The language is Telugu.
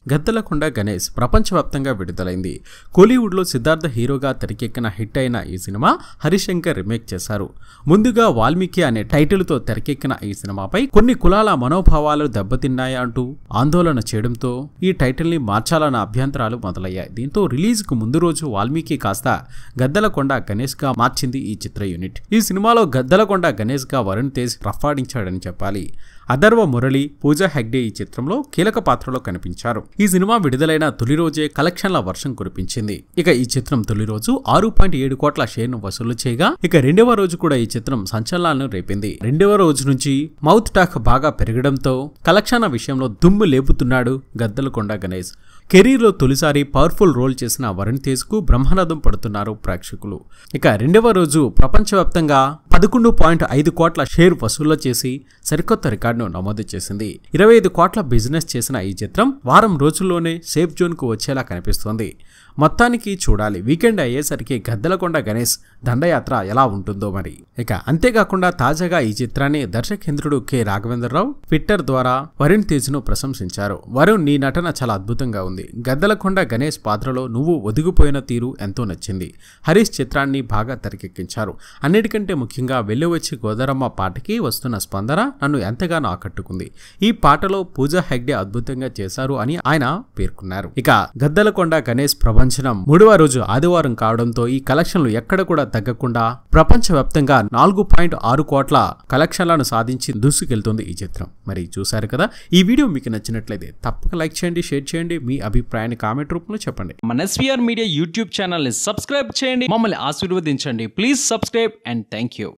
గద్దలకొండ గణేష్ ప్రపంచవ్యాప్తంగా విడుదలైంది కోలీవుడ్లో సిద్ధార్థ హీరోగా తెరకెక్కిన హిట్ అయిన ఈ సినిమా హరిశంకర్ రీమేక్ చేశారు ముందుగా వాల్మీకి అనే టైటిల్తో తెరకెక్కిన ఈ సినిమాపై కొన్ని కులాల మనోభావాలు దెబ్బతిన్నాయా అంటూ ఆందోళన చేయడంతో ఈ టైటిల్ని మార్చాలన్న అభ్యంతరాలు మొదలయ్యాయి దీంతో రిలీజ్కు ముందు రోజు వాల్మీకి కాస్త గద్దలకొండ గణేష్గా మార్చింది ఈ చిత్ర యూనిట్ ఈ సినిమాలో గద్దలకొండ గణేష్గా వరుణ్ తేజ్ రఫాడించాడని చెప్పాలి అథర్వ మురళి పూజా హెగ్డే ఈ చిత్రంలో కీలక పాత్రలో కనిపించారు ఈ సినిమా విడుదలైన తొలి రోజే కలెక్షన్ల వర్షం కురిపించింది ఇక ఈ చిత్రం తొలి రోజు ఆరు పాయింట్ ఏడు కోట్ల షేర్ను వసూలు చేయగా ఇక రెండవ రోజు కూడా ఈ చిత్రం సంచలనాలను రేపింది రెండవ రోజు నుంచి మౌత్ టాక్ బాగా పెరగడంతో కలెక్షన్ల విషయంలో దుమ్ము లేపుతున్నాడు గద్దలకొండ గణేష్ కెరీర్లో తొలిసారి పవర్ఫుల్ రోల్ చేసిన వరుణ్ తేజ్కు బ్రహ్మరథం పడుతున్నారు ప్రేక్షకులు ఇక రెండవ రోజు ప్రపంచవ్యాప్తంగా పదకొండు పాయింట్ ఐదు కోట్ల షేర్ వసూలు చేసి సరికొత్త రికార్డును నమోదు చేసింది ఇరవై ఐదు కోట్ల బిజినెస్ చేసిన ఈ చిత్రం వారం రోజుల్లోనే సేఫ్ జోన్కు వచ్చేలా కనిపిస్తోంది మొత్తానికి చూడాలి వీకెండ్ అయ్యేసరికి గద్దలకొండ గణేష్ దండయాత్ర ఎలా ఉంటుందో మరి ఇక అంతేకాకుండా తాజాగా ఈ చిత్రాన్ని దర్శకేంద్రుడు కె రాఘవేంద్రరావు ట్విట్టర్ ద్వారా వరుణ్ తేజ్ ను ప్రశంసించారు వరుణ్ నీ నటన చాలా అద్భుతంగా ఉంది గద్దలకొండ గణేష్ పాత్రలో నువ్వు ఒదిగిపోయిన తీరు ఎంతో నచ్చింది హరీష్ చిత్రాన్ని బాగా తెరకెక్కించారు అన్నిటికంటే ముఖ్యంగా వెళ్ళివచ్చి గోదరమ్మ పాటకి వస్తున్న స్పందన నన్ను ఎంతగానో ఆకట్టుకుంది ఈ పాటలో పూజా హెగ్డే అద్భుతంగా చేశారు అని ఆయన పేర్కొన్నారు ఇక గద్దలకొండ గణేష్ ప్రభంజనం మూడవ రోజు ఆదివారం కావడంతో ఈ కలెక్షన్లు ఎక్కడ కూడా తగ్గకుండా ప్రపంచవ్యాప్తంగా నాలుగు పాయింట్ ఆరు కోట్ల కలెక్షన్లను సాధించి దూసుకెళ్తుంది ఈ చిత్రం మరి చూశారు కదా ఈ వీడియో మీకు నచ్చినట్లయితే తప్పక లైక్ చేయండి షేర్ చేయండి మీ అభిప్రాయాన్ని కామెంట్ రూపంలో చెప్పండి మన ఎస్వీఆర్ మీడియా యూట్యూబ్ ఛానల్ని సబ్స్క్రైబ్ చేయండి మమ్మల్ని ఆశీర్వదించండి please subscribe and thank you